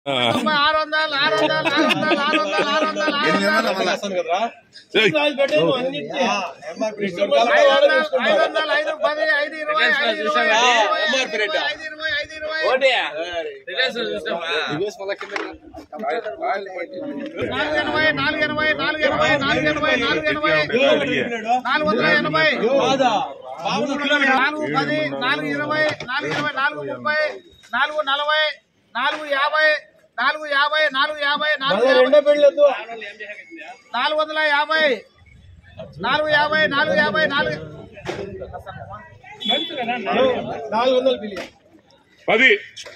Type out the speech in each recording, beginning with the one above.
తొంభై ఆరు వందలు ఆరు వందలు ఆరు వందలు ఆరు వందలు ఆరు వందలు ఆరు ఎనిమిది వందల వందలు మళ్ళా. ఐదు వందలు ఐదు వందలు ఐదు పది ఐదు ఇరవై ఐదు ఇరవై ఐదు ఇరవై ఐదు ఇరవై ఐదు ఇరవై ఐదు ఇరవై నాలుగు ఎనభై నాలుగు ఎనభై నాలుగు ఎనభై నాలుగు ఎనభై నాలుగు ఎనభై నాలుగు వందల ఎనభై నాలుగు పది నాలుగు ఇరవై నాలుగు ఇరవై నాలుగు ముప్పై నాలుగు నలభై నాలుగు యాభై నాలుగు యాభై నాలుగు యాభై నాలుగు యాభై నాలుగు వందల యాభై నాలుగు యాభై నాలుగు యాభై నాలుగు పది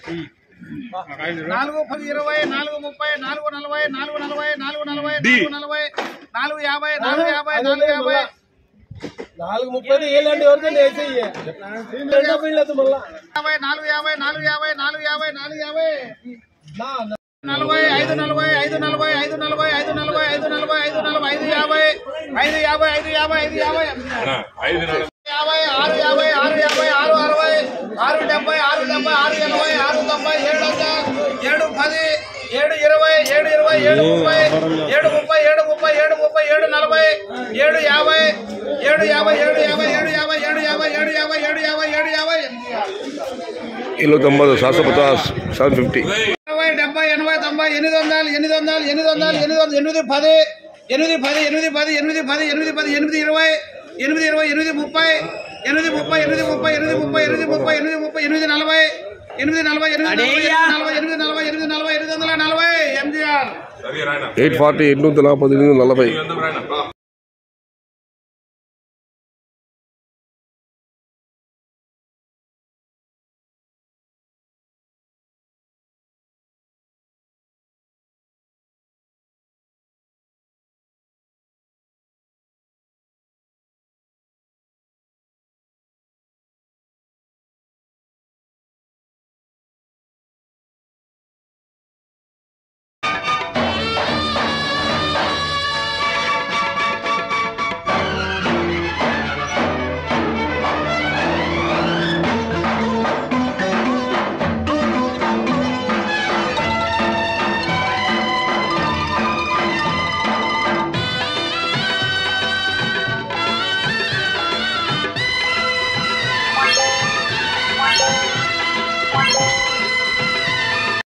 నాలుగు పది ఇరవై నాలుగు ముప్పై నాలుగు నలభై నాలుగు నలభై నాలుగు నలభై నాలుగు నలభై నాలుగు యాభై నాలుగు యాభై నాలుగు యాభై నాలుగు ముప్పై ఏళ్ళండి ఎవరికంటే వేసేయి రెండో పిల్లలు మళ్ళా యాభై నాలుగు యాభై నాలుగు యాభై నాలుగు యాభై నాలుగు యాభై నా నలభై ఐదు నలభై ఐదు నలభై ఐదు నలభై ఐదు నలభై ఐదు నలభై ఐదు నలభై ఐదు యాభై ఐదు యాభై ఐదు యాభై ఐదు యాభై ఐదు నాలుగు యాభై ఆరు యాభై ఆరు యాభై ఆరు అరవై ఆరు డెబ్బై ఆరు డెబ్బై ఆరు ఎనభై ఆరు తొంభై ఏడు వంద ఏడు పది ఏడు ఇరవై ఏడు ఇరవై ఏడు ముప్పై ఏడు ముప్పై ఏడు ముప్పై ఏడు ముప్పై ఏడు నలభై ఏడు యాభై ఏడు యాభై ఏడు యాభై ఏడు యాభై ఏడు యాభై ఏడు యాభై ఏడు యాభై ఏడు యాభై ఇల్లు తొంభై సాత్ పచాస్ సెవెన్ ఫిఫ్టీ ఇరవై డెబ్బై ఎనభై తొంభై ఎనిమిది వందలు ఎనిమిది వందలు ఎనిమిది వందలు ఎనిమిది వందలు ఎనిమిది పది ఎనిమిది పది ఎనిమిది పది ఎనిమిది పది ఎనిమిది పది ఎనిమిది ఇరవై ఎనిమిది ఇరవై ఎనిమిది ముప్పై ఎనిమిది ముప్పై ఎనిమిది ముప్పై ఎనిమిది ముప్పై ఎనిమిది ముప్పై ఎనిమిది ముప్పై ఎనిమిది నలభై ఎనిమిది నలభై ఎనిమిది నలభై ఎనిమిది నలభై ఎనిమిది నలభై ఎనిమిది నలభై ఎనిమిది వందల నలభై ఎంజిఆర్ ఎయిట్ ఫార్టీ ఎనిమిది వందల పద్దెనిమిది వందల నలభై రాయన